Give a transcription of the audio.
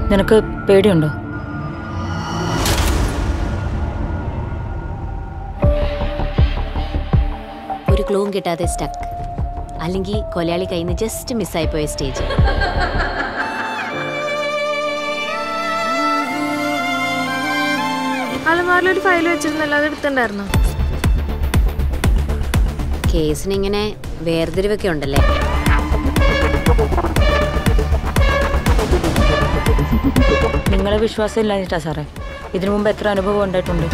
നിനക്ക് പേടിയുണ്ടോ ഒരു ക്ലൂവും കിട്ടാതെ സ്റ്റക്ക് അല്ലെങ്കിൽ കൊലയാളി കയ്യിൽ നിന്ന് ജസ്റ്റ് മിസ്സായി പോയ സ്റ്റേജ് അലമാരിൽ ഒരു ഫയൽ വെച്ചിരുന്നല്ലോ അത് എടുത്തിട്ടുണ്ടായിരുന്നോ കേസിനിങ്ങനെ വേർതിരിവൊക്കെ ഉണ്ടല്ലേ നിങ്ങളെ വിശ്വാസം ഇല്ലാഞ്ഞിട്ടാ സാറേ ഇതിനു മുമ്പ് എത്ര അനുഭവം ഉണ്ടായിട്ടുണ്ട്